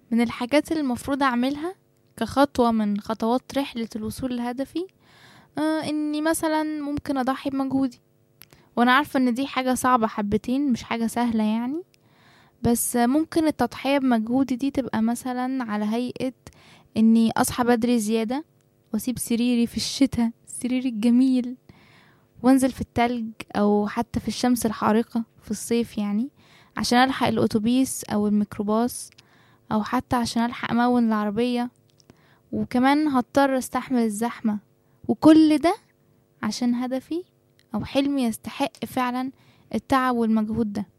من الحاجات اللي المفروض اعملها كخطوة من خطوات رحلة الوصول لهدفي آه اني مثلا ممكن اضحي بمجهودي وانا عارفة ان دي حاجة صعبة حبتين مش حاجة سهلة يعني بس ممكن التضحية بمجهودي دي تبقى مثلا على هيئة اني اصحى بدري زيادة واسيب سريري في الشتاء السرير الجميل وانزل في التلج او حتى في الشمس الحارقة في الصيف يعني عشان الحق الاتوبيس او الميكروباص او حتى عشان الحق امون العربية وكمان هضطر استحمل الزحمة وكل ده عشان هدفي او حلمي يستحق فعلا التعب والمجهود ده